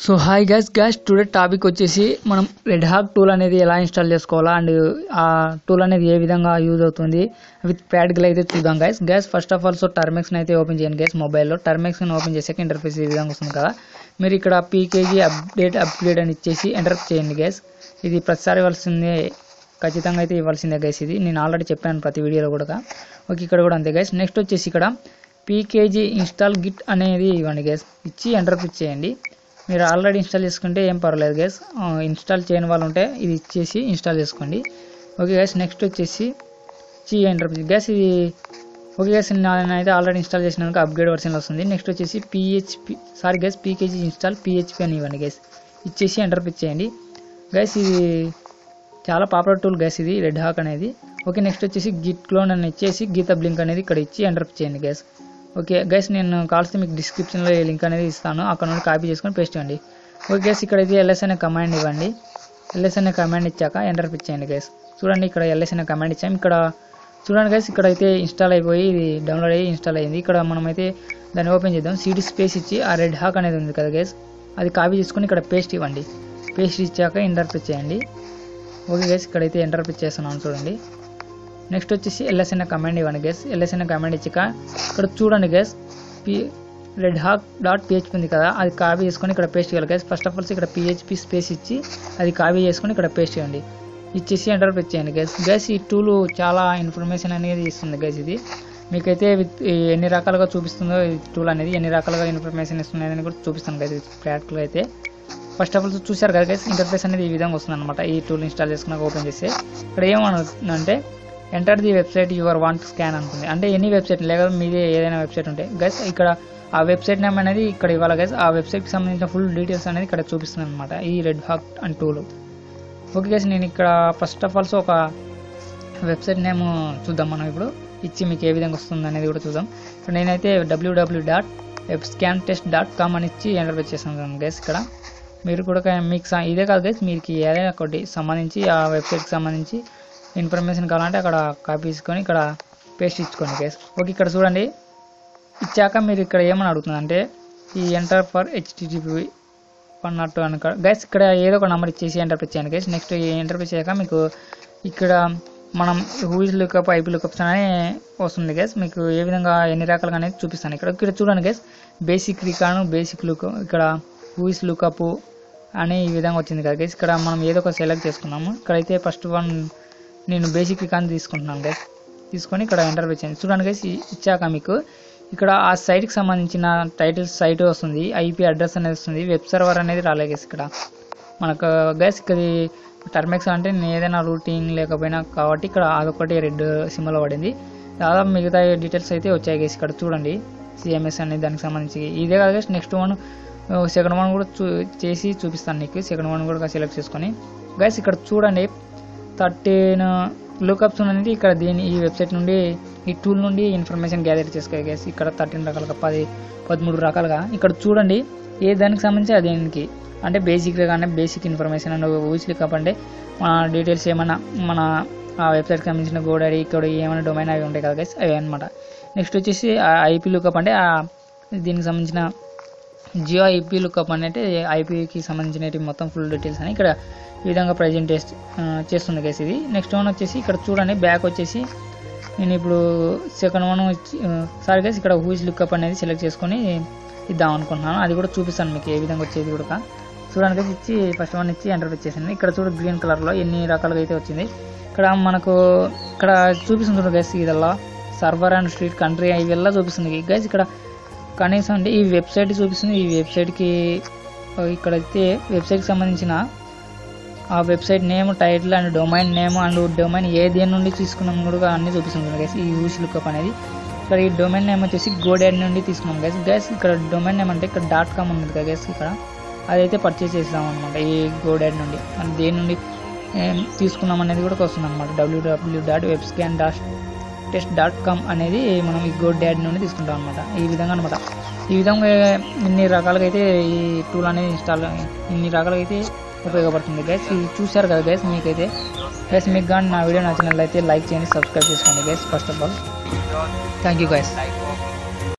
so hi guys guys today topic వచ్చేసి మనం red hack tool అనేది ఎలా ఇన్స్టాల్ చేసుకోవాలా అండ్ ఆ టూల్ అనేది ఏ విధంగా యూజ్ అవుతుంది విత్ ప్రాక్టికల్ అయితే చూద్దాం guys guys first of all so టర్మెక్స్ని అయితే ఓపెన్ చేయండి గ్యాస్ మొబైల్లో టర్మెక్స్ని ఓపెన్ చేసాక ఇంటర్ఫేస్ ఈ విధంగా వస్తుంది కదా మీరు ఇక్కడ పీకేజీ అప్డేట్ అప్గ్రేడ్ అని ఇచ్చేసి ఎంటర్ చేయండి గ్యాస్ ఇది ప్రతిసారి ఇవ్వాల్సిందే ఖచ్చితంగా అయితే ఇవ్వాల్సిందే గైస్ ఇది నేను ఆల్రెడీ చెప్పాను ప్రతి వీడియోలో కూడా ఓకే ఇక్కడ కూడా అంతే గైస్ నెక్స్ట్ వచ్చేసి ఇక్కడ పీకేజీ ఇన్స్టాల్ గిట్ అనేది ఇవ్వండి గైస్ ఇచ్చి ఎంటర్ చేయండి మీరు ఆల్రెడీ ఇన్స్టాల్ చేసుకుంటే ఏం పర్వాలేదు గైస్ ఇన్స్టాల్ చేయని వాళ్ళు ఉంటే ఇది ఇచ్చేసి ఇన్స్టాల్ చేసుకోండి ఓకే గైస్ నెక్స్ట్ వచ్చేసి చి ఎంటర్ గ్యాస్ ఇది ఓకే గైస్ నేనైతే ఆల్రెడీ ఇన్స్టాల్ చేసినాక అప్గ్రేడ్ వర్షన్ వస్తుంది నెక్స్ట్ వచ్చేసి PHP sorry guys PKG install PHP అని ఇవ్వండి గైస్ ఇచ్చేసి ఎంటర్ చేయండి గైస్ ఇది చాలా పాపులర్ టూల్ గైస్ ఇది రెడ్ హాక్ అనేది ఓకే నెక్స్ట్ వచ్చేసి గిట్ క్లోన్ అని ఇచ్చేసి గీత బ్లింక్ అనేది ఇక్కడ ఇచ్చి ఎంటర్ చేయండి గైస్ ఓకే గైస్ నేను కావాల్సి మీకు డిస్క్రిప్షన్లో ఈ లింక్ అనేది ఇస్తాను అక్కడ నుండి కాపీ చేసుకొని పేస్ట్ చేయండి ఓకే గైస్ ఇక్కడైతే ఎల్ఎస్ అనే కమాండ్ ఇవ్వండి ఎల్ఎస్ అనే కమాండ్ ఇచ్చాక ఎంటర్ చేయండి గైస్ చూడండి ఇక్కడ ఎల్ఎస్ అనే కమాండ్ ఇచ్చాము ఇక్కడ చూడండి గైస్ ఇక్కడ అయితే ఇన్స్టాల్ అయిపోయి ఇది డౌన్లోడ్ అయ్యి ఇన్స్టాల్ అయింది ఇక్కడ మనమైతే దాన్ని ఓపెన్ చేద్దాం సిడి స్పేస్ ఇచ్చి ఆ రెడ్ హాక్ అనేది ఉంది కదా గైస్ అది కాపీ చేసుకొని ఇక్కడ పేస్ట్ ఇవ్వండి పేస్ట్ ఇచ్చాక ఎంటర్ చేయండి ఓకే గైస్ ఇక్కడైతే ఎంటర్ చేస్తున్నాను చూడండి నెక్స్ట్ వచ్చేసి ఎల్ఎస్ అనే కమాండ్ ఇవ్వండి గైస్ ఎల్ఎస్ అనే కమాండ్ ఇచ్చాక ఇక్కడ చూడండి guys P red hawk dot PHP ఉంది కదా అది కాపీ చేసుకొని ఇక్కడ పేస్ట్ చేయాలి గైస్ ఫస్ట్ ఆఫ్ ఆల్ ఇక్కడ పిహెచ్పి స్పేస్ ఇచ్చి అది కాపీ చేసుకొని ఇక్కడ పేస్ట్ చేయండి ఇచ్చేసి ఎంటర్ చేయండి గైస్ గైస్ ఈ టూల్ చాలా ఇన్ఫర్మేషన్ అనేది ఇస్తుంది గైస్ ఇది మీకైతే విత్ ఎన్ని రకాలుగా చూపిస్తుందో ఈ టూల్ అనేది ఎన్ని రకాలుగా ఇన్ఫర్మేషన్ ఇస్తుంది అనేది కూడా చూపిస్తాను గైస్ ప్రాక్టికల్ అయితే ఫస్ట్ ఆఫ్ ఆల్ చూసారు కదా గైస్ ఇంటర్ఫేస్ అనేది ఈ విధంగా వస్తుంది అనమాట ఈ టూల్ ఇన్స్టాల్ చేసుకున్నాక ఓపెన్ చేస్తే ఇక్కడ ఏమనుకుందంటే enter the website your want scan అనుకుంది అంటే ఎనీ వెబ్సైట్ లేదా మీదే ఏదైనా వెబ్సైట్ ఉంటే గైస్ ఇక్కడ ఆ వెబ్సైట్ నేమ్ అనేది ఇక్కడ ఇవ్వాలి గైస్ ఆ వెబ్సైట్కి సంబంధించిన ఫుల్ డీటెయిల్స్ అనేది ఇక్కడ చూపిస్తుంది అనమాట ఈ red hawk and tool okay guys నేను ఇక్కడ ఫస్ట్ ఆఫ్ ఆల్స్ ఒక వెబ్సైట్ నేమ్ చూద్దాం మనం ఇప్పుడు ఇచ్చి మీకు ఏ విధంగా వస్తుంది అనేది కూడా చూద్దాం ఇప్పుడు నేనైతే WW dot web scan test dot com అని ఇచ్చి ఎంటర్ చేసాను గైస్ ఇక్కడ మీరు కూడా మీకు స- ఇదే కాదు గైస్ మీకు ఏదైనా ఒకటి సంబంధించి ఆ వెబ్సైట్కి సంబంధించి ఇన్ఫర్మేషన్ కావాలంటే అక్కడ కాపీ తీసుకొని ఇక్కడ పేస్ట్ ఇచ్చుకోండి గైస్ ఓకే ఇక్కడ చూడండి ఇచ్చాక మీరు ఇక్కడ ఏమని అడుగుతుంది అంటే ఈ enter for HTTP one not two అని గైస్ ఇక్కడ ఏదో ఒక నెంబర్ ఇచ్చేసి ఎంటర్ చేయండి గైస్ నెక్స్ట్ ఎంటర్ చేశాక మీకు ఇక్కడ మనం హూయిస్ లుకప్ ఐపీ లుకప్స్ అనే వస్తుంది గైస్ మీకు ఏ విధంగా ఎన్ని రకాలుగా అనేది చూపిస్తాను ఇక్కడ ఇక్కడ చూడండి guys basic recon basic look ఇక్కడ హూయిస్ లుకప్ అని ఈ విధంగా వచ్చింది కదా గైస్ ఇక్కడ మనం ఏదో ఒక సెలెక్ట్ చేసుకున్నాము ఇక్కడైతే ఫస్ట్ వన్ నేను బేసిక్ రికాన్ తీసుకుంటున్నాను గైస్ తీసుకొని ఇక్కడ ఎంటర్ చేయండి చూడండి గైస్ ఇచ్చాక మీకు ఇక్కడ ఆ సైట్కి సంబంధించిన టైటిల్ సైట్ వస్తుంది ఐపీ అడ్రస్ అనేది వస్తుంది వెబ్ సర్వర్ అనేది రాలే గైస్ ఇక్కడ మనకు గైస్ ఇక్కడ టర్మెక్స్ అంటే నేను ఏదైనా రూటింగ్ లేకపోయినా కాబట్టి ఇక్కడ అదొకటి రెడ్ సింబల్ పడింది దాదాపు మిగతా డీటెయిల్స్ అయితే వచ్చాయి గైస్ ఇక్కడ చూడండి సిఎంఎస్ అనేది దానికి సంబంధించి ఇదే కాదు guys next one second one కూడా చూ చేసి చూపిస్తాను నీకు సెకండ్ వన్ కూడా సెలెక్ట్ చేసుకొని గైస్ ఇక్కడ చూడండి థర్టీన్ లుకప్స్ అనేది ఇక్కడ దీని ఈ వెబ్సైట్ నుండి ఈ టూల్ నుండి ఇన్ఫర్మేషన్ గ్యాదర్ చేసుకోవాలి గైస్ ఇక్కడ థర్టీన్ రకాలుగా పది పదమూడు రకాలుగా ఇక్కడ చూడండి ఏ దానికి సంబంధించి అది దీనికి అంటే బేసిక్గా కానీ basic information and whois lookup అంటే మన డీటెయిల్స్ ఏమైనా మన ఆ వెబ్సైట్కి సంబంధించిన గోడరీ ఇక్కడ ఏమైనా డొమైన్ అవి ఉంటాయి కదా గైస్ అవి అనమాట నెక్స్ట్ వచ్చేసి ఐపీ లుకప్ అంటే ఆ దీనికి సంబంధించిన జియో ఐపీ లుకప్ అంటే ఐపీకి సంబంధించిన మొత్తం ఫుల్ డీటెయిల్స్ అని ఇక్కడ ఈ విధంగా ప్రజెంట్ చేస్తుంది గైస్ ఇది నెక్స్ట్ వన్ వచ్చేసి ఇక్కడ చూడండి బ్యాక్ వచ్చేసి నేను ఇప్పుడు సెకండ్ వన్ వచ్చి సారీ గైస్ ఇక్కడ హూజ్ లుకప్ అనేది సెలెక్ట్ చేసుకొని ఇద్దాం అనుకుంటున్నాను అది కూడా చూపిస్తాను మీకు ఏ విధంగా వచ్చేది కూడా చూడండి గైస్ ఇచ్చి ఫస్ట్ వన్ ఇచ్చి ఎంటర్ వచ్చేసింది ఇక్కడ చూడు గ్రీన్ కలర్లో ఎన్ని రకాలుగా అయితే వచ్చింది ఇక్కడ మనకు ఇక్కడ చూపిస్తుంది చూడు గైస్ ఇదల్లా సర్వర్ అండ్ స్ట్రీట్ కంట్రీ ఇవెల్లా చూపిస్తుంది గైస్ ఇక్కడ కనీసం అంటే ఈ వెబ్సైట్ చూపిస్తుంది ఈ వెబ్సైట్కి ఇక్కడైతే వెబ్సైట్కి సంబంధించిన ఆ website name title and domain name and domain ఏ దేని నుండి తీసుకున్నాం కూడా అన్ని చూపిస్తుంది గైస్ ఈ యూస్ లుకప్ అనేది ఇక్కడ ఈ డొమైన్ నేమ్ వచ్చేసి గోడాడ్ నుండి తీసుకున్నాం గైస్ గైస్ ఇక్కడ డొమైన్ నేమ్ అంటే ఇక్కడ డాట్ కామ్ ఉంది కదా గైస్ ఇక్కడ అదైతే పర్చేస్ చేసాం అనమాట ఈ గోడాడ్ నుండి అంటే దేని నుండి ఏం తీసుకున్నాం అనేది కూడా వస్తుంది అనమాట WW dot web scan dot test dot com అనేది మనం ఈ గోడ్ డాడ్ నుండి తీసుకుంటాం అనమాట ఈ విధంగా అనమాట ఈ విధంగా ఇన్ని రకాలుగా అయితే ఈ టూల్ అనేది ఇన్స్టాల్ ఇన్ని రకాలుగా అయితే ఉపయోగపడుతుంది గైస్ ఇది చూశారు కదా గైస్ మీకైతే గైస్ మీకు కానీ నా వీడియో నచ్చినట్లయితే లైక్ చేయండి సబ్స్క్రైబ్ చేసుకోండి guys first of all thank you guys type of